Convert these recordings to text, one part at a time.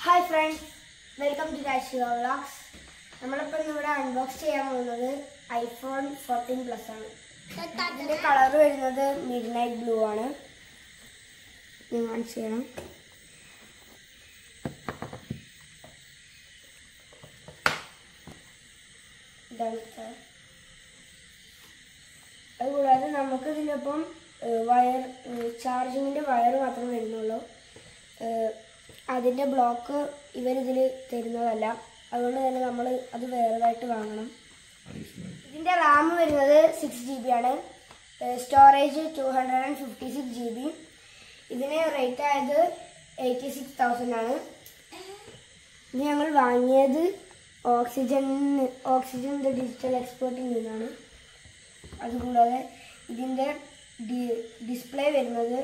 Hi friends welcome to Rashika vlogs നമ്മളിപ്പോൾ ഇന്ന് ഇവിടെ അൺബോക്സ് ചെയ്യാൻ പോകുന്നത് ഐഫോൺ ഫോർട്ടീൻ പ്ലസ് ആണ് ഇതിന്റെ കളർ വരുന്നത് മിഡ് നൈറ്റ് ബ്ലൂ ആണ് ഞാൻ കാണിച്ചു തരാം ഇതാണ് colour. അതുകൂടാതെ നമുക്ക് ഇതിനൊപ്പം വയർ ചാർജിങ്ങിൻ്റെ വയർ മാത്രമേ വരുന്നുള്ളൂ ഏഹ് അതിൻ്റെ ബ്ലോക്ക് ഇവരിതിൽ തരുന്നതല്ല അതുകൊണ്ട് തന്നെ നമ്മൾ അത് വേറെതായിട്ട് വാങ്ങണം ഇതിൻ്റെ റാം വരുന്നത് സിക്സ് ജി ബി ആണ് storage two hundred and fifty six G B ഇതിന് റേറ്റ് ആയത് എയ്റ്റി സിക്സ് തൗസൻഡ് ആണ് ഇത് ഞങ്ങൾ വാങ്ങിയത് ഓക്സിജൻ ഓക്സിജൻ ദ ഡിജിറ്റൽ എക്സ്പേർട്ടിൽ നിന്നാണ് അതുകൂടാതെ ഇതിൻ്റെ ഡി ഡിസ്പ്ലേ വരുന്നത്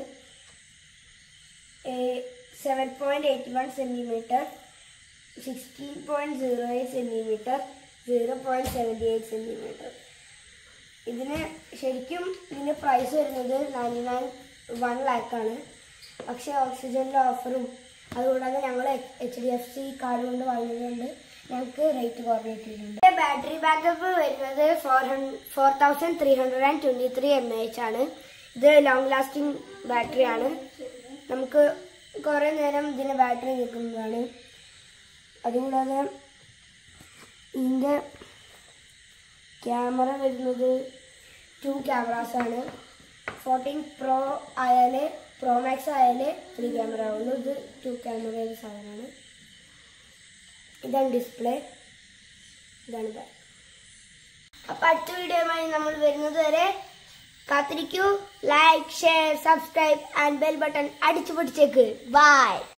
seven point eighty one centimetre sixteen point zero eight centimetre zero point seventy eight centimetre ഇതിന് ശരിക്കും ഇതിൻ്റെ പ്രൈസ് വരുന്നത് നയൻറ്റി നയൻ വൺ ലാക്കാണ് പക്ഷേ ഓക്സിജനിലെ ഓഫറും അതുകൂടാതെ ഞങ്ങൾ H D F C card കൊണ്ട് വാങ്ങിയതുകൊണ്ട് ഞങ്ങൾക്ക് റേറ്റ് കുറഞ്ഞ് കിട്ടിയിട്ടുണ്ട് ബാറ്ററി ബാക്കപ്പ് വരുന്നത് four four thousand three hundred and twenty three M H ആണ് ഇത് ലോങ് ലാസ്റ്റിംഗ് ബാറ്ററി ആണ് നമുക്ക് കുറേ നേരം ഇതിന് ബാറ്ററി നിൽക്കുന്നതാണ് അതുകൂടാതെ ഇതിൻ്റെ ക്യാമറ വരുന്നത് ടു ക്യാമറാസ് ആണ് ഫോർട്ടീൻ പ്രോ ആയാൽ പ്രോ മാക്സ് ആയാൽ ത്രീ ക്യാമറ ആവുള്ളൂ ഇത് ടു ക്യാമറയുടെ സാധനമാണ് ഇതാണ് ഡിസ്പ്ലേ ഇതാണ് ബാക്ക് അപ്പം അടുത്ത വീഡിയോയുമായി നമ്മൾ വരുന്നത് വരെ കാത്തിരിക്കൂ like share subscribe and bell button അടിച്ചു പൊട്ടിച്ചേക്ക് ബൈ